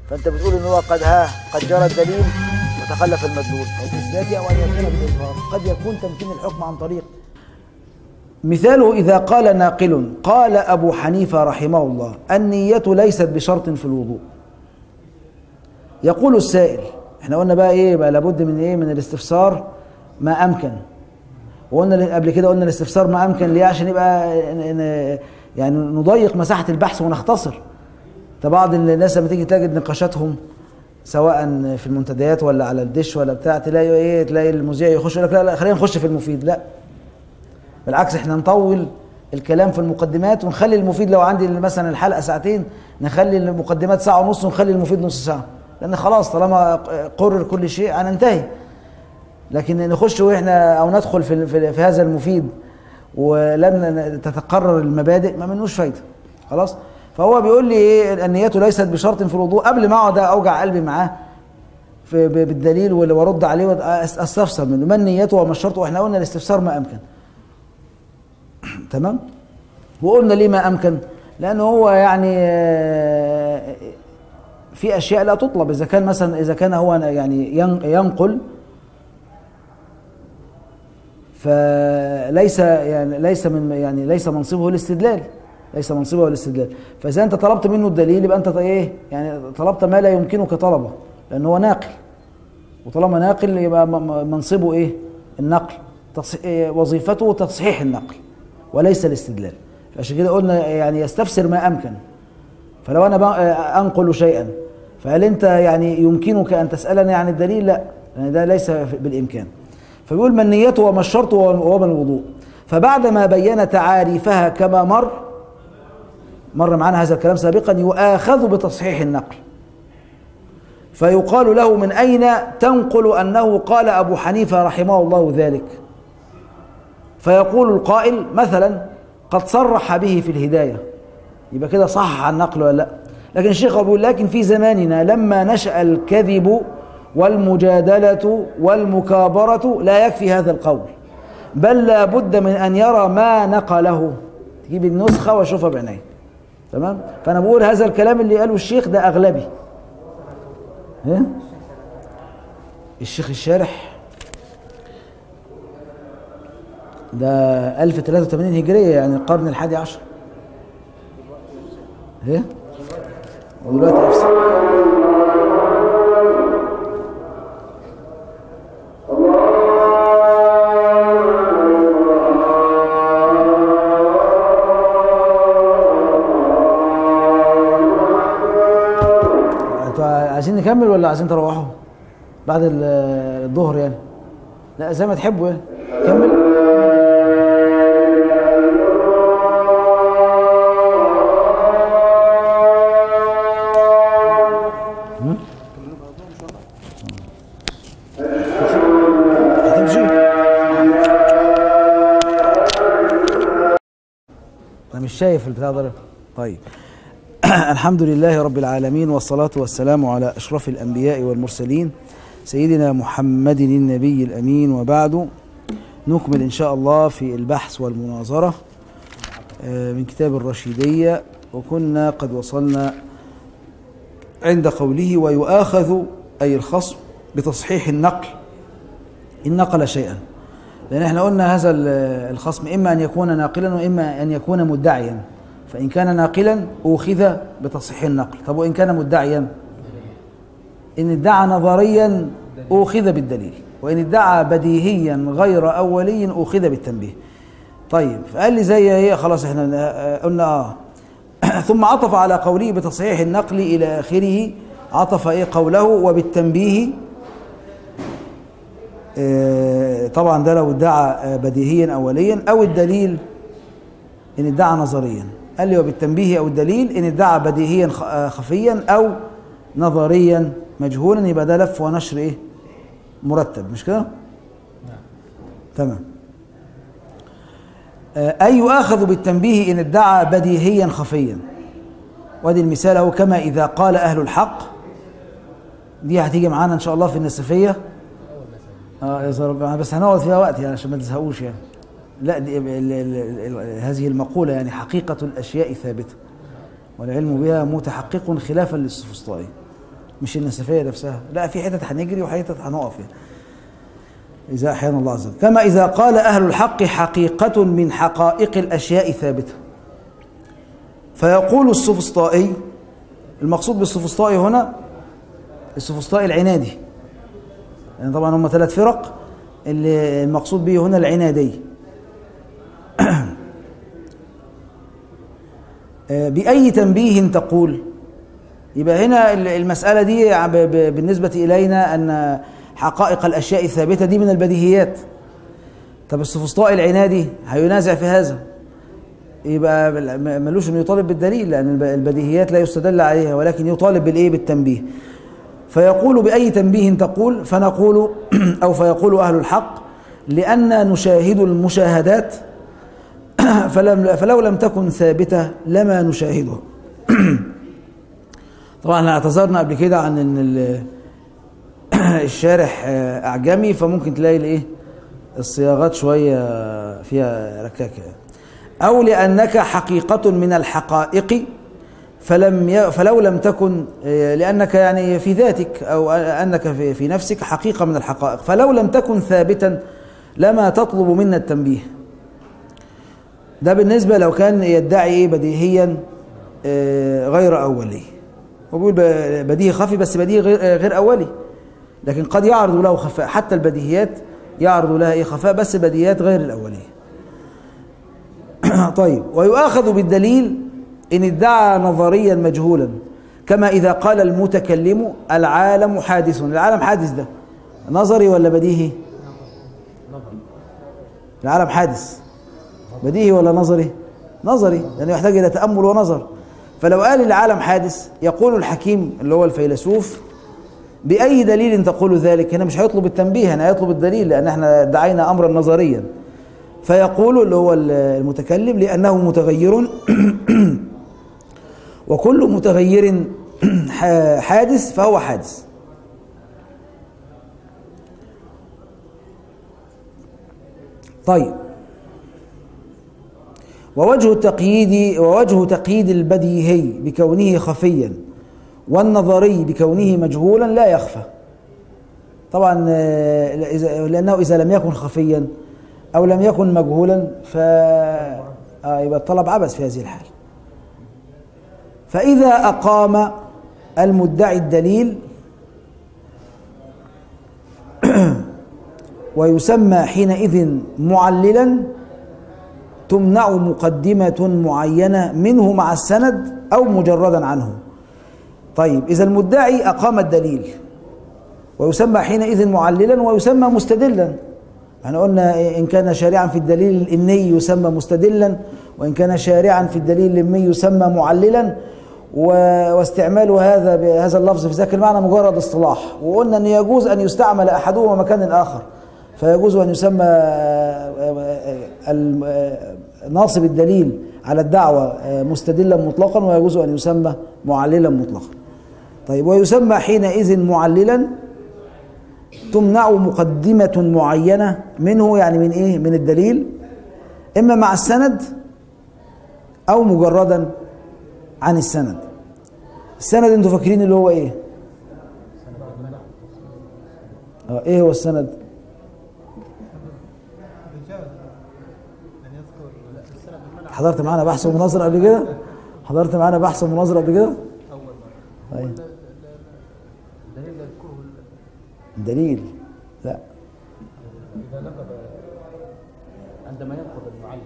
فانت بتقول ان هو قد ها قد جرى الدليل وتخلف المدلول فالاثبات او ان يكون بالاظهار قد يكون تمكين الحكم عن طريق مثاله إذا قال ناقل قال أبو حنيفة رحمه الله النية ليست بشرط في الوضوء يقول السائل احنا قلنا بقى ايه بقى لابد من ايه من الاستفسار ما امكن وقلنا قبل كده قلنا الاستفسار ما امكن ليه عشان يبقى ن- ن- يعني نضيق مساحه البحث ونختصر فبعض الناس لما تيجي تجد نقاشاتهم سواء في المنتديات ولا على الدش ولا بتاع تلاقي ايه تلاقي المذيع يخش يقول لك لا لا خلينا نخش في المفيد لا بالعكس احنا نطول الكلام في المقدمات ونخلي المفيد لو عندي مثلا الحلقه ساعتين نخلي المقدمات ساعه ونص ونخلي المفيد نص ساعه لان خلاص طالما قرر كل شيء هننتهي لكن نخش واحنا او ندخل في في, في هذا المفيد ولم تتقرر المبادئ ما منوش فايده خلاص فهو بيقول لي ايه النية ليست بشرط في الوضوء قبل ما اقعد اوجع قلبي معاه في ب- بالدليل وال- وارد عليه واستفسر منه ما النية وما الشرط واحنا قلنا الاستفسار ما امكن تمام وقلنا ليه ما امكن لانه هو يعني آه، في اشياء لا تطلب اذا كان مثلا اذا كان هو يعني ين- ينقل فليس يعني ليس من يعني ليس منصبه الاستدلال ليس منصبه الاستدلال فاذا انت طلبت منه الدليل يبقى انت ايه يعني طلبت ما لا يمكنك طلبه لان هو ناقل وطالما ناقل يبقى م- م- منصبه ايه النقل تص- إيه وظيفته تصحيح النقل وليس الاستدلال عشان كده قلنا يعني يستفسر ما امكن فلو انا بق- انقل شيئا فهل انت يعني يمكنك ان تسالني عن الدليل لا يعني ده ليس في- بالامكان فبيقول ما النية وما الشرط وما الوضوء فبعدما بين تعاريفها كما مر مر معنا هذا الكلام سابقا يؤاخذ بتصحيح النقل فيقال له من أين تنقل أنه قال أبو حنيفة رحمه الله ذلك فيقول القائل مثلا قد صرح به في الهداية يبقى كده صح عن النقل ولا لا لكن الشيخ بيقول لكن في زماننا لما نشأ الكذب والمجادلة والمكابرة لا يكفي هذا القول بل لا بد من أن يرى ما نقله تجيب النسخة واشوفها بعينيه تمام فأنا بقول هذا الكلام اللي قاله الشيخ ده أغلبي ها؟ الشيخ الشارح ده 1083 هجرية يعني القرن الحادي عشر ايه ودلوقتي أفسد انتوا عايزين نكمل ولا عايزين تروحوا بعد ال- الظهر يعني لا زي ما تحبوا يعني كمل هم؟ هتمشي انا مش شايف البتاع ده طيب الحمد لله رب العالمين والصلاة والسلام على أشرف الأنبياء والمرسلين سيدنا محمد النبي الأمين وبعد نكمل إن شاء الله في البحث والمناظرة آه، من كتاب الرشيدية وكنا قد وصلنا عند قوله ويؤاخذ أي الخصم بتصحيح النقل إن نقل شيئا لأن احنا قلنا هذا ال- الخصم إما أن يكون ناقلا وإما أن يكون مدعيا فإن كان ناقلا أوخذ بتصحيح النقل طب وإن كان مدعيا إن ادعى نظريا أوخذ بالدليل وإن ادعى بديهيا غير أولي أوخذ بالتنبيه طيب فقال لي زي ايه خلاص احنا آه، قلنا اه ثم عطف على قوله بتصحيح النقل إلى آخره عطف ايه قوله وبالتنبيه آه، طبعا ده لو ادعى آه، بديهيا أوليا أو الدليل إن ادعى نظريا قال لي وبالتنبيه أو الدليل إن ادعى بديهيا خ- آه، خفيا أو نظريا مجهولا يبقى ده لف ونشر إيه مرتب مش كده؟ تمام آه، أي يؤاخذ بالتنبيه إن ادعى بديهيا خفيا وادي المثال أهو كما إذا قال أهل الحق دي هتيجي معانا إن شاء الله في النسفية اه يا رب بس هنقعد فيها وقت يعني عشان ما تزهقوش يعني لا دي ال ال ال ال هذه المقولة يعني حقيقة الأشياء ثابتة والعلم بها متحقق خلافا للسفسطائي مش النسفيه نفسها لا في حتت هنجري وحتت هنقف يعني اذا احيانا الله عز وجل كما اذا قال اهل الحق حقيقه من حقائق الاشياء ثابته فيقول السفسطائي المقصود بالسفسطائي هنا السفسطائي العنادي يعني طبعا هم ثلاث فرق اللي المقصود به هنا العنادي بأي تنبيه تقول يبقى هنا المسألة دي بالنسبة إلينا أن حقائق الأشياء الثابتة دي من البديهيات طب السفسطائي العنادي هينازع في هذا يبقى ملوش انه يطالب بالدليل لان البديهيات لا يستدل عليها ولكن يطالب بالايه بالتنبيه فيقول باي تنبيه تقول فنقول او فيقول اهل الحق لان نشاهد المشاهدات فلم فلو لم تكن ثابته لما نشاهدها طبعا احنا اعتذرنا قبل كده عن ان الشارح اعجمي فممكن تلاقي الايه الصياغات شويه فيها ركاكه أو لأنك حقيقة من الحقائق فلم ي... فلو لم تكن لأنك يعني في ذاتك أو أنك في, في نفسك حقيقة من الحقائق فلو لم تكن ثابتا لما تطلب منا التنبيه ده بالنسبة لو كان يدعي إيه بديهيا غير أولي وبيقول بديهي خفي بس بديهي غير, غير أولي لكن قد يعرض له خفاء حتى البديهيات يعرض لها إيه خفاء بس بديهيات غير الأولية طيب ويؤاخذ بالدليل إن ادعى نظريا مجهولا كما إذا قال المتكلم العالم حادث العالم حادث ده نظري ولا بديهي العالم حادث بديهي ولا نظري نظري لأنه يحتاج إلى تأمل ونظر فلو قال العالم حادث يقول الحكيم اللي هو الفيلسوف بأي دليل تقول ذلك هنا مش هيطلب التنبيه هنا هيطلب الدليل لأن احنا ادعينا أمرا نظريا فيقول اللي هو المتكلم لأنه متغير وكل متغير حادث فهو حادث طيب ووجه التقييد ووجه تقييد البديهي بكونه خفيا والنظري بكونه مجهولا لا يخفى طبعا لأنه إذا لم يكن خفيا أو لم يكن مجهولا ف آه يبقى الطلب عبث في هذه الحال فإذا أقام المدعي الدليل ويسمى حينئذ معللا تمنع مقدمة معينة منه مع السند أو مجردا عنه طيب إذا المدعي أقام الدليل ويسمى حينئذ معللا ويسمى مستدلا احنا قلنا إن كان شارعا في الدليل الإني يسمى مستدلا وإن كان شارعا في الدليل الإمي يسمى معللا واستعمال هذا بهذا اللفظ في ذاك المعنى مجرد اصطلاح وقلنا أن يجوز أن يستعمل أحدهما مكان الآخر فيجوز أن يسمى ناصب الدليل على الدعوة مستدلا مطلقا ويجوز أن يسمى معللا مطلقا طيب ويسمى حينئذ معللا تمنع مقدمة معينة منه يعني من ايه من الدليل اما مع السند او مجردا عن السند السند انتوا فاكرين اللي هو ايه اه ايه هو السند حضرت معانا بحث ومناظرة قبل كده حضرت معانا بحث ومناظرة قبل كده طيب دليل لا إذا نقض عندما ينقض المعين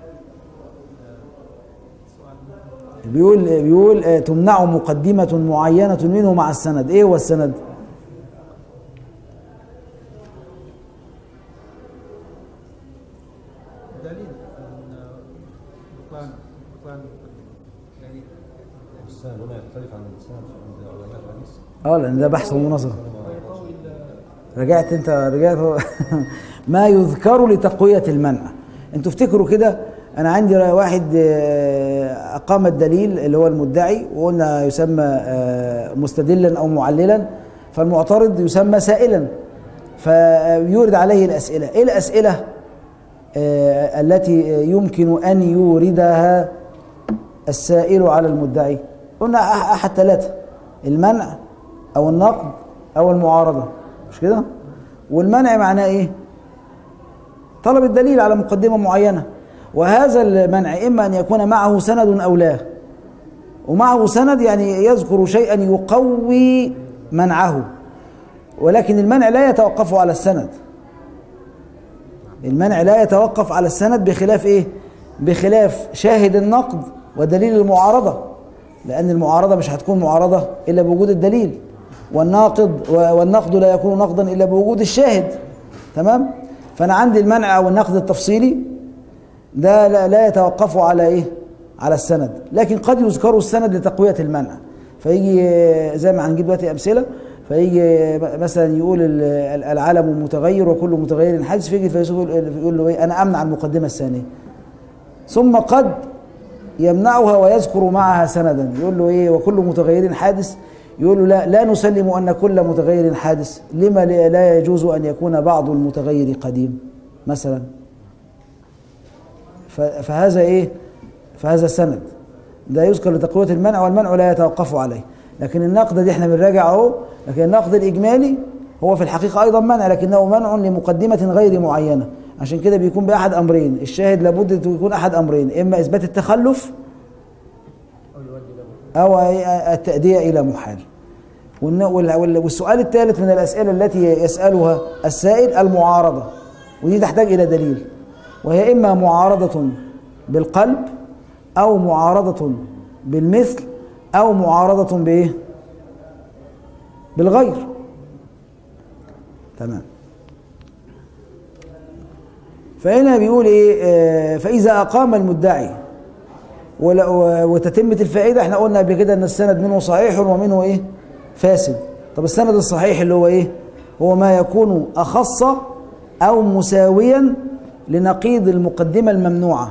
بيقول بيقول آه، تمنع مقدمة معينة منه مع السند ايه هو السند دليل أن بطلان بطلان دليل الإنسان هنا يختلف عن الإنسان عند علماء الحديث اه لان ده بحث ومناظرة رجعت انت رجعت ما يذكر لتقوية المنع انتوا افتكروا كده انا عندي واحد آه، اقام الدليل اللي هو المدعي وقلنا يسمى آه، مستدلا او معللا فالمعترض يسمى سائلا فيورد عليه الاسئله ايه الاسئله آه، التي يمكن ان يوردها السائل على المدعي قلنا أح- احد ثلاثه المنع او النقد او المعارضه مش كده والمنع معناه ايه طلب الدليل على مقدمه معينه وهذا المنع اما ان يكون معه سند او لا ومعه سند يعني يذكر شيئا يقوي منعه ولكن المنع لا يتوقف على السند المنع لا يتوقف على السند بخلاف ايه بخلاف شاهد النقد ودليل المعارضه لان المعارضه مش هتكون معارضه الا بوجود الدليل والناقض والنقد لا يكون نقدا الا بوجود الشاهد تمام فانا عندي المنع او النقد التفصيلي ده لا, لا يتوقف على ايه على السند لكن قد يذكر السند لتقويه المنع فيجي زي ما هنجيب دلوقتي امثله فيجي مثلا يقول ال- العالم متغير وكل متغير حادث فيجي الفيلسوف يقول- يقول له ايه انا امنع المقدمه الثانيه ثم قد يمنعها ويذكر معها سندا يقول له ايه وكل متغير حادث يقول له لا لا نسلم ان كل متغير حادث لما لا- لا يجوز ان يكون بعض المتغير قديم مثلا ف- فهذا ايه فهذا سند ده يذكر لتقويه المنع والمنع لا يتوقف عليه لكن النقد دي احنا بنراجع اهو لكن النقد الاجمالي هو في الحقيقه ايضا منع لكنه منع لمقدمه غير معينه عشان كده بيكون باحد امرين الشاهد لابد يكون احد امرين اما اثبات التخلف او التاديه الى محال والن- وال- وال- والسؤال الثالث من الاسئله التي يسالها السائل المعارضه ودي تحتاج الى دليل وهي اما معارضه بالقلب او معارضه بالمثل او معارضه بايه بالغير تمام فهنا بيقول ايه آه، فاذا اقام المدعي ولا- و- وتتمة الفائدة احنا قلنا قبل كده ان السند منه صحيح ومنه ايه فاسد طب السند الصحيح اللي هو ايه هو ما يكون اخص او مساويا لنقيض المقدمة الممنوعة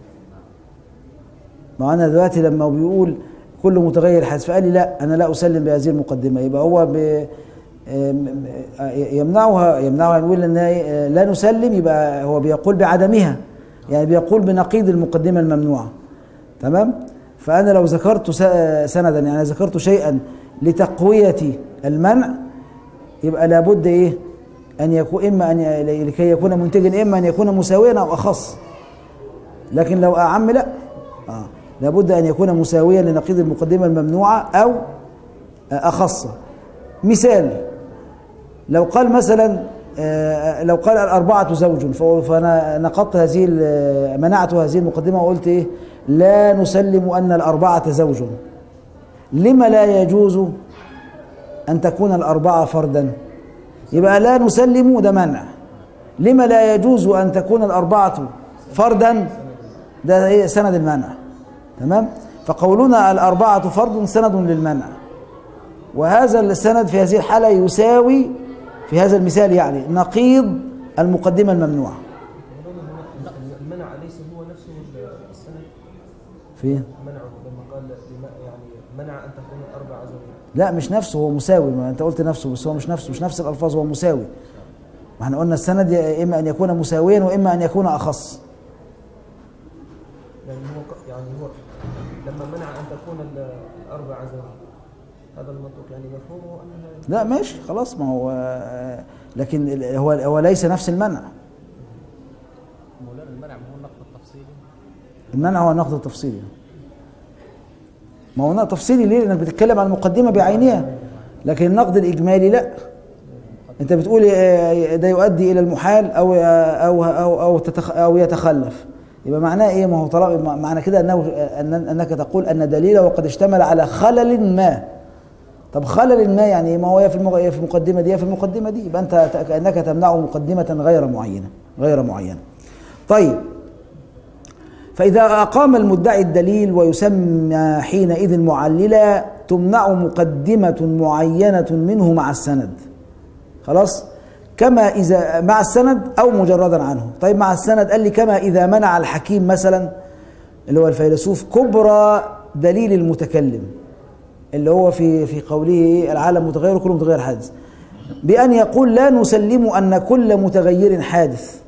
ما انا دلوقتي لما بيقول كل متغير حادث فقال لي لا انا لا اسلم بهذه المقدمة يبقى هو ب آم، آه، يمنعها يمنعها نقول ان آه، لا نسلم يبقى هو بيقول بعدمها يعني بيقول بنقيض المقدمة الممنوعة تمام فأنا لو ذكرت س- سندا يعني ذكرت شيئا لتقوية المنع يبقى لابد إيه أن يكون إما أن ي- لكي يكون منتجا إما أن يكون مساويا أو أخص لكن لو أعم لا آه. لابد أن يكون مساويا لنقيض المقدمة الممنوعة أو أخص مثال لو قال مثلا آه، لو قال الأربعة زوج ف- فأنا نقضت هذه ال- منعت هذه المقدمة وقلت إيه لا نسلم أن الأربعة زوج لما لا يجوز أن تكون الأربعة فردا يبقى لا نسلم ده منع لما لا يجوز أن تكون الأربعة فردا ده إيه سند المنع تمام فقولنا الأربعة فرد سند للمنع وهذا السند في هذه الحالة يساوي في هذا المثال يعني نقيض المقدمة الممنوعة المنع ليس هو نفسه السند فين؟ منعه لما قال لما يعني منع ان تكون اربع زوجات لا مش نفسه هو مساوي ما انت قلت نفسه بس هو مش نفسه مش نفس الالفاظ هو مساوي ما احنا قلنا السند يا اما ان يكون مساويا واما ان يكون اخص يعني هو ق- يعني هو لما منع ان تكون ال- الاربع زوجات هذا المنطق يعني مفهومه انها لا ماشي خلاص ما هو آه، لكن ال- هو هو ليس نفس المنع مولانا المنع ما هو النقد التفصيلي المنع هو النقد التفصيلي ما هو نقد تفصيلي ليه لانك بتتكلم عن المقدمه بعينها لكن النقد الاجمالي لا انت بتقول آه، ده يؤدي الى المحال او او او او, تتخ أو يتخلف يبقى معناه ايه ما هو طالما معنى كده انه أن انك تقول ان دليله قد اشتمل على خلل ما طب خلل ما يعني إيه؟ ما هو يا في المغ- يا في المقدمه دي يا في المقدمه دي يبقى انت ت- كانك تمنعه مقدمه غير معينه غير معينه طيب فإذا أقام المدعي الدليل ويسمى حينئذ معللا تمنع مقدمة معينة منه مع السند خلاص كما إذا مع السند أو مجردا عنه طيب مع السند قال لي كما إذا منع الحكيم مثلا اللي هو الفيلسوف كبرى دليل المتكلم اللي هو في في قوله إيه؟ العالم متغير وكل متغير حادث بأن يقول لا نسلم أن كل متغير حادث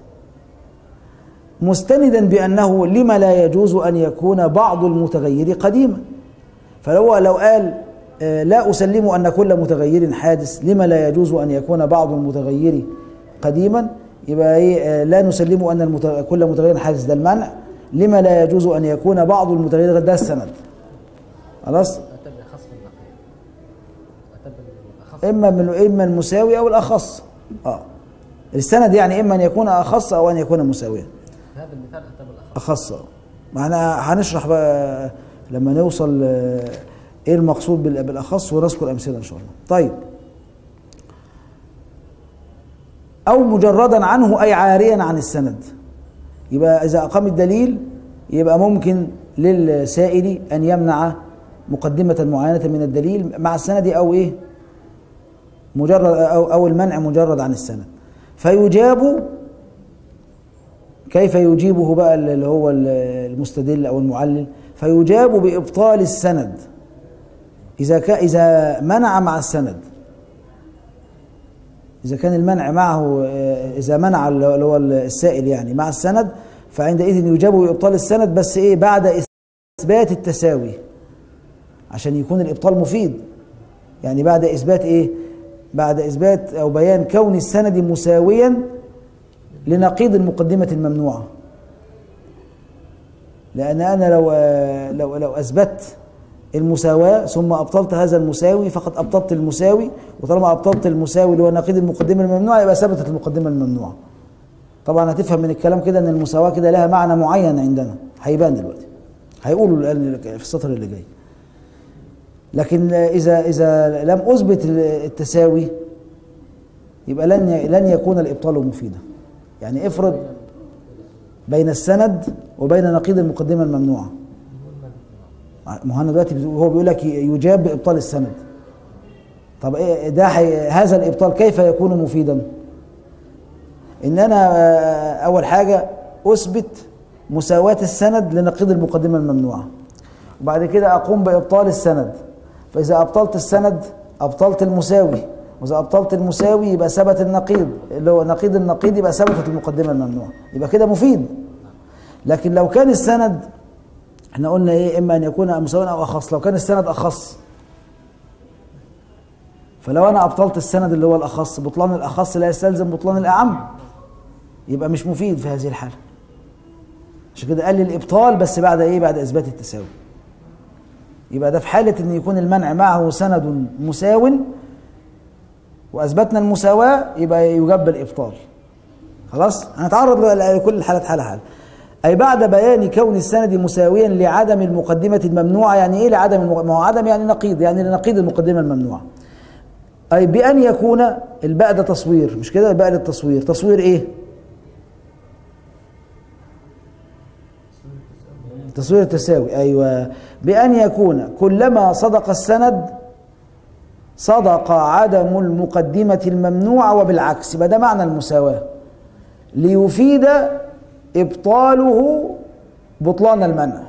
مستندا بأنه لما لا يجوز أن يكون بعض المتغير قديما فلو لو قال آه، لا أسلم أن كل متغير حادث لما لا يجوز أن يكون بعض المتغير قديما يبقى إيه آه، لا نسلم أن المت... كل متغير حادث ده المنع لما لا يجوز أن يكون بعض المتغيرات ده السند خلاص أتى بأخص من النقيض أتى بالأخص إما من إما المساوي أو الأخص اه السند يعني إما أن يكون أخص أو أن يكون مساويا هذا المثال أتى بالأخص أخص آه. معنا هنشرح بقى لما نوصل آه، إيه المقصود بال- بالأخص ونذكر أمثلة إن شاء الله طيب أو مجردا عنه أي عاريا عن السند يبقى إذا أقام الدليل يبقى ممكن للسائل أن يمنع مقدمة معينة من الدليل مع السند أو إيه مجرد أو, أو المنع مجرد عن السند فيجاب كيف يجيبه بقى اللي هو المستدل أو المعلل فيجاب بإبطال السند إذا كا إذا منع مع السند إذا كان المنع معه آه، إذا منع اللي هو السائل يعني مع السند فعندئذ يجاب بإبطال السند بس إيه بعد إثبات التساوي عشان يكون الإبطال مفيد يعني بعد إثبات إيه بعد إثبات أو بيان كون السند مساويا لنقيض المقدمة الممنوعة لأن أنا لو آه، لو لو أثبت المساواة ثم أبطلت هذا المساوي فقد أبطلت المساوي وطالما أبطلت المساوي اللي هو نقيض المقدمة الممنوعة يبقى ثبتت المقدمة الممنوعة طبعا هتفهم من الكلام كده أن المساواة كده لها معنى معين عندنا هيبان دلوقتي هيقولوا الآن في السطر اللي جاي لكن إذا إذا لم أثبت التساوي يبقى لن لن يكون الإبطال مفيدا يعني افرض بين السند وبين نقيض المقدمة الممنوعة ما هو أنا دلوقتي هو بيقول لك يجاب بإبطال السند طب إيه ده حي هذا الإبطال كيف يكون مفيدا إن أنا آه، أول حاجة أثبت مساواة السند لنقيض المقدمة الممنوعة وبعد كده أقوم بإبطال السند فإذا أبطلت السند أبطلت المساوي وإذا أبطلت المساوي يبقى ثبت النقيض اللي هو نقيض النقيض يبقى ثبتت المقدمة الممنوعة يبقى كده مفيد لكن لو كان السند احنا قلنا ايه اما ان يكون مساويا او اخص لو كان السند اخص فلو انا ابطلت السند اللي هو الاخص بطلان الاخص لا يستلزم بطلان الاعم يبقى مش مفيد في هذه الحاله عشان كده قال لي الابطال بس بعد ايه بعد اثبات التساوي يبقى ده في حاله ان يكون المنع معه سند مساو واثبتنا المساواه يبقى يجب الابطال خلاص هنتعرض لكل الحالات حاله حاله أي بعد بيان كون السند مساويا لعدم المقدمة الممنوعة يعني إيه لعدم المق... ما هو عدم يعني نقيض يعني لنقيض المقدمة الممنوعة أي بأن يكون الباء ده تصوير مش كده الباء للتصوير تصوير إيه؟ تصوير التساوي أيوة بأن يكون كلما صدق السند صدق عدم المقدمة الممنوعة وبالعكس يبقى ده معنى المساواة ليفيد إبطاله بطلان المنع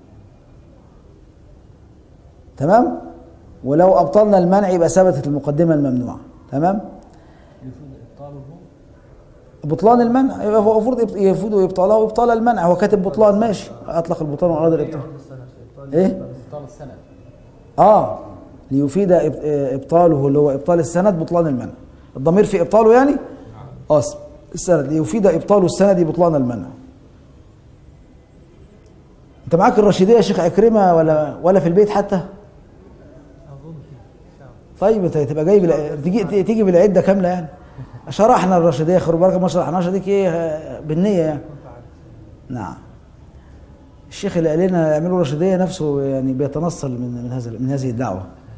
تمام ولو أبطلنا المنع يبقى ثبتت المقدمة الممنوعة تمام يفيد إبطاله بطلان المنع يبقى هو المفروض يفيد إبطاله وإبطال المنع هو كاتب بطلان ماشي أطلق البطلان وأراد الإبطال إيه إبطال السند آه ليفيد إب- إبطاله اللي هو إبطال السند بطلان المنع الضمير في إبطاله يعني آه السند ليفيد إبطال السند بطلان المنع أنت معاك الرشيدية يا شيخ عكرمة ولا ولا في البيت حتى؟ طيب انت تبقى جايب الع- تيجي تيجي بالعده كامله يعني شرحنا الرشيديه خير بركه ما شرحناش ديك ايه آه، بالنيه يعني نعم الشيخ اللي قال لنا اعملوا رشيديه نفسه يعني بيتنصل من من هذا من هذه الدعوه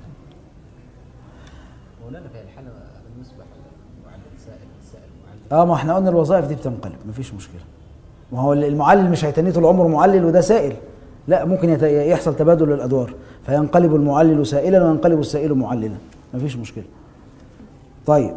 مولانا في الحالة بالنسبة للمعلم السائل السائل المعلم اه ما احنا قلنا الوظائف دي بتنقلب مفيش مشكله ما هو المعلل مش هيتنيه طول عمره معلل وده سائل لا ممكن يت- يحصل تبادل للادوار فينقلب المعلل سائلا وينقلب السائل معللا مفيش مشكله طيب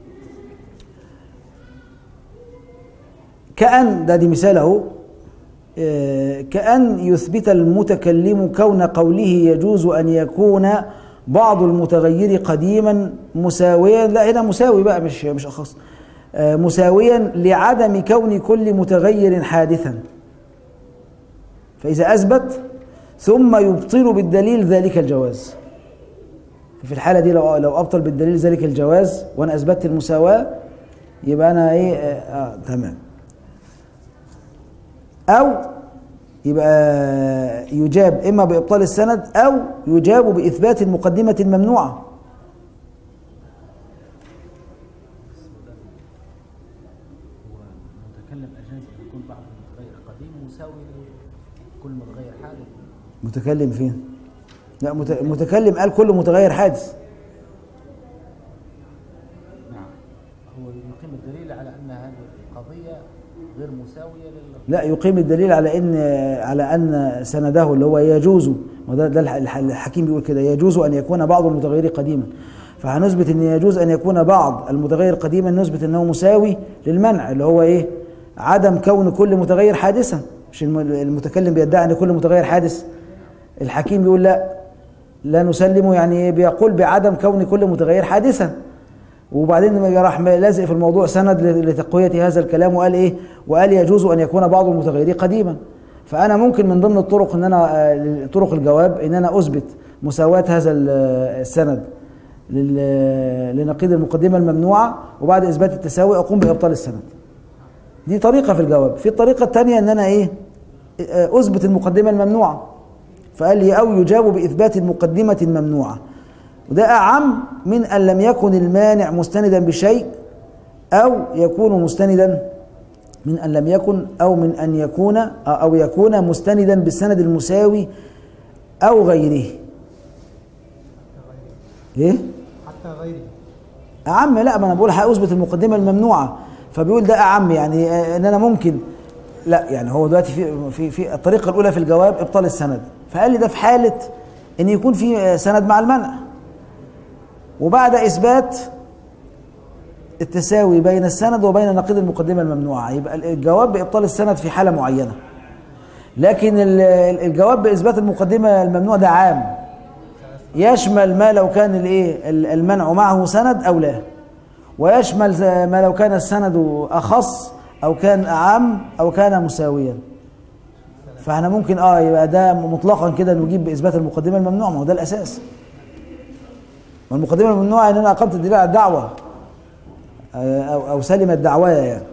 كأن ده دي مثال اهو آه، كأن يثبت المتكلم كون قوله يجوز أن يكون بعض المتغير قديما مساويا لا هنا مساوي بقى مش مش أخص آه، مساويا لعدم كون كل متغير حادثا فإذا أثبت ثم يبطل بالدليل ذلك الجواز في الحالة دي لو لو أبطل بالدليل ذلك الجواز وأنا أثبتت المساواة يبقى أنا إيه آه, آه تمام أو يبقى يجاب إما بإبطال السند أو يجاب بإثبات المقدمة الممنوعة هو متكلم أجاز أن يكون بعض المتغير قديم مساوي لكل متغير حادث متكلم فين؟ لا مت- متكلم قال كل متغير حادث نعم هو يقيم الدليل على أن هذه القضية غير مساوية لل لا يقيم الدليل على ان على ان سنده اللي هو يجوز وده ده الح- الح- الحكيم بيقول كده يجوز ان يكون بعض المتغير قديما فهنثبت ان يجوز ان يكون بعض المتغير قديما نثبت انه مساوي للمنع اللي هو ايه عدم كون كل متغير حادثا مش الم- المتكلم بيدعي ان كل متغير حادث الحكيم بيقول لا لا نسلمه يعني إيه؟ بيقول بعدم كون كل متغير حادثا وبعدين لما راح لازق في الموضوع سند لتقوية هذا الكلام وقال ايه وقال يجوز ان يكون بعض المتغيرين قديما فانا ممكن من ضمن الطرق ان انا آه، طرق الجواب ان انا اثبت مساواة هذا ال- السند لل- لنقيض المقدمة الممنوعة وبعد اثبات التساوي اقوم بابطال السند دي طريقة في الجواب في الطريقة الثانية ان انا ايه آه، اثبت المقدمة الممنوعة فقال لي او يجاب باثبات المقدمة الممنوعة وده أعم من أن لم يكن المانع مستندا بشيء أو يكون مستندا من أن لم يكن أو من أن يكون أو يكون مستندا بالسند المساوي أو غيره إيه؟ حتى غيره أعم لا ما أنا بقول هأثبت المقدمة الممنوعة فبيقول ده أعم يعني آه، إن أنا ممكن لا يعني هو دلوقتي في في في الطريقة الأولى في الجواب إبطال السند فقال لي ده في حالة إن يكون في آه، سند مع المنع وبعد إثبات التساوي بين السند وبين نقيض المقدمة الممنوعة يبقى الجواب بإبطال السند في حالة معينة لكن ال- الجواب بإثبات المقدمة الممنوعة ده عام يشمل ما لو كان الايه ال- المنع معه سند او لا ويشمل ز- ما لو كان السند اخص او كان اعم او كان مساويا فاحنا ممكن اه يبقى ده مطلقا كده نجيب باثبات المقدمه الممنوعه ما هو ده الاساس والمقدمه الممنوعه ان انا اقمت الدليل على الدعوه آه، او او سلمت دعوايا يعني